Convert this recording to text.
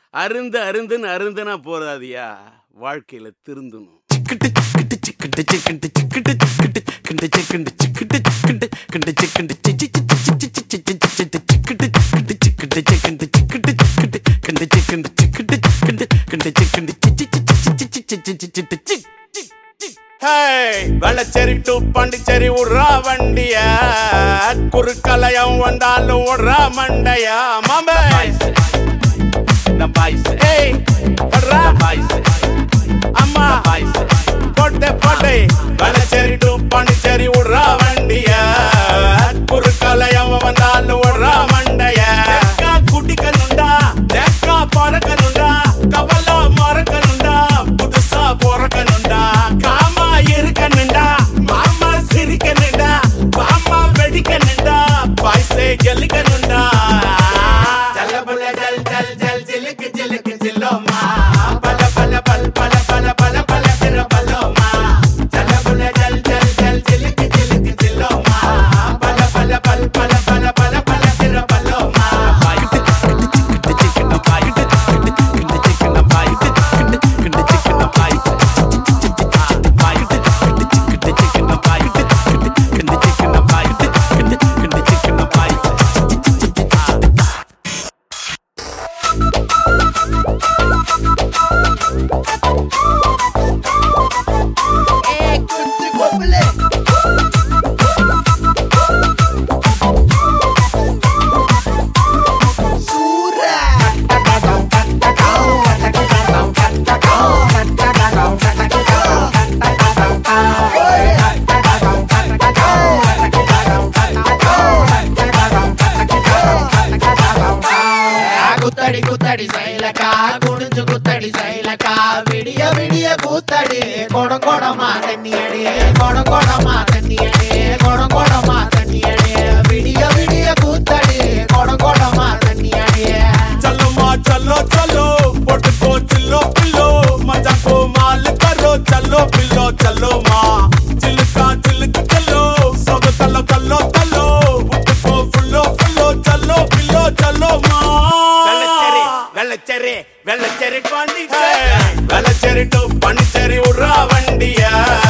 அருந்து அருந்துன்னு அருந்துனா போதாதியா வாழ்க்கையில திருந்தணும் வெள்ளச்சேரி டு பாண்டிச்சேரி விட்றா வண்டிய குறுக்கலையம் வந்தாலும் விட்றா மண்டையா மாமே Na bajse, ஏய் பட்றா na bajse, அம்மா na bajse. போட்டு போட்டு வெள்ளச்சேரி டு பாண்டிச்சேரி விட்றா வண்டிய குறுக்கலையம் வந்தாலும் விட்றா மண்டைய தேக்கா குடிக்கணுண்டா தேக்கா பறக்கணுண்டா கவலை மறக்கணுண்டா புதுசா பிறக்கணுண்டா காமா இருக்கணுண்டா மாமா சிரிக்கணுண்டா மாமா வெடிக்கணுண்டா பாய்ஸே கெலிக்கணுண்டா ஜல்ல பல ஜல் ஜல் ஜல் ஜிலுக்கு ஜிலுக்கு ஜில்லோமா பல பல பல் பல பல பல பல திர பலோமா ஜல்ல பல ஜல் ஜல் ஜல் ஜிலுக்கு ஜிலுக்கு ஜில்லோமா பல பல பல் பல பல பல பல திர பலோமா குத்தடி குத்தடி சைலக்கா குடிஞ்சு குத்தடி சைலக்கா விடிய விடிய கூத்தடி கொடம் கொடமா தண்ணி அடி கொடம் கொடமா தண்ணி அடி கொடம் கொடமா தண்ணி அடி விடிய விடிய கூத்தடி கொடம் கொடமா தண்ணி அடி चलो माँ चलो चलो पोट को चिल्लो पिल्लो मजा को माल करो चलो पिल्लो चलो माँ चिल्का चिल्क चलो सब तलो तलो तलो उठ को फुल्लो फुल्लो चलो पिल्लो चलो माँ வெள்ளச்சேரி வெள்ளச்சேரி வெள்ளச்சேரி பாண்டிச்சேரி வெள்ளச்சேரி டு பாண்டிச்சேரி விட்றா வண்டிய